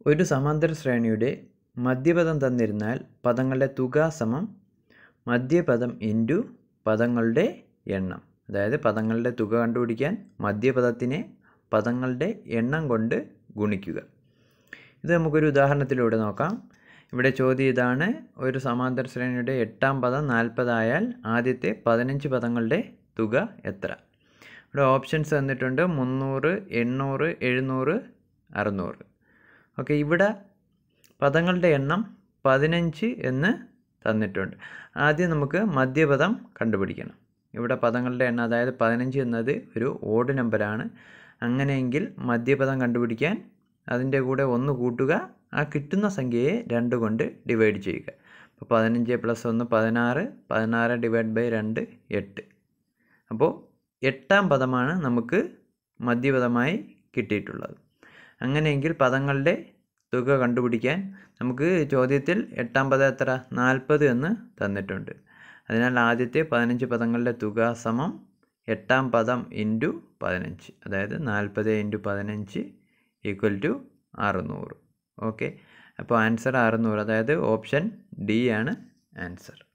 ഒരു സമാന്തര ശ്രേണിയുടെ മധ്യപദം തന്നിരുന്നാൽ പദങ്ങളുടെ തുക സമം മധ്യപദം ഇൻറ്റു പദങ്ങളുടെ എണ്ണം അതായത് പദങ്ങളുടെ തുക കണ്ടുപിടിക്കാൻ മധ്യപദത്തിനെ പദങ്ങളുടെ എണ്ണം കൊണ്ട് ഗുണിക്കുക ഇത് നമുക്കൊരു ഉദാഹരണത്തിലൂടെ നോക്കാം ഇവിടെ ചോദ്യം ഇതാണ് ഒരു സമാന്തര ശ്രേണിയുടെ എട്ടാം പദം നാൽപ്പതായാൽ ആദ്യത്തെ പതിനഞ്ച് പദങ്ങളുടെ തുക എത്ര ഇവിടെ ഓപ്ഷൻസ് തന്നിട്ടുണ്ട് മുന്നൂറ് എണ്ണൂറ് എഴുന്നൂറ് അറുന്നൂറ് ഓക്കെ ഇവിടെ പദങ്ങളുടെ എണ്ണം പതിനഞ്ച് എന്ന് തന്നിട്ടുണ്ട് ആദ്യം നമുക്ക് മധ്യപദം കണ്ടുപിടിക്കണം ഇവിടെ പദങ്ങളുടെ എണ്ണം അതായത് പതിനഞ്ച് എന്നത് ഒരു ഓഡ് നമ്പറാണ് അങ്ങനെയെങ്കിൽ മധ്യപദം കണ്ടുപിടിക്കാൻ അതിൻ്റെ കൂടെ ഒന്ന് കൂട്ടുക ആ കിട്ടുന്ന സംഖ്യയെ രണ്ട് കൊണ്ട് ഡിവൈഡ് ചെയ്യുക അപ്പോൾ പതിനഞ്ച് പ്ലസ് ഒന്ന് പതിനാറ് പതിനാറ് ഡിവൈഡ് ബൈ രണ്ട് എട്ട് അപ്പോൾ എട്ടാം പദമാണ് നമുക്ക് മധ്യപദമായി കിട്ടിയിട്ടുള്ളത് അങ്ങനെയെങ്കിൽ പദങ്ങളുടെ തുക കണ്ടുപിടിക്കാൻ നമുക്ക് ചോദ്യത്തിൽ എട്ടാം പദം എത്ര നാൽപ്പത് എന്ന് തന്നിട്ടുണ്ട് അതിനാൽ ആദ്യത്തെ പതിനഞ്ച് പദങ്ങളുടെ തുക സമം എട്ടാം പദം ഇൻറ്റു പതിനഞ്ച് അതായത് നാൽപ്പത് ഇൻറ്റു പതിനഞ്ച് ഈക്വൽ ടു അറുന്നൂറ് ഓക്കെ അപ്പോൾ ആൻസർ അറുന്നൂറ് അതായത് ഓപ്ഷൻ ഡി ആണ് ആൻസർ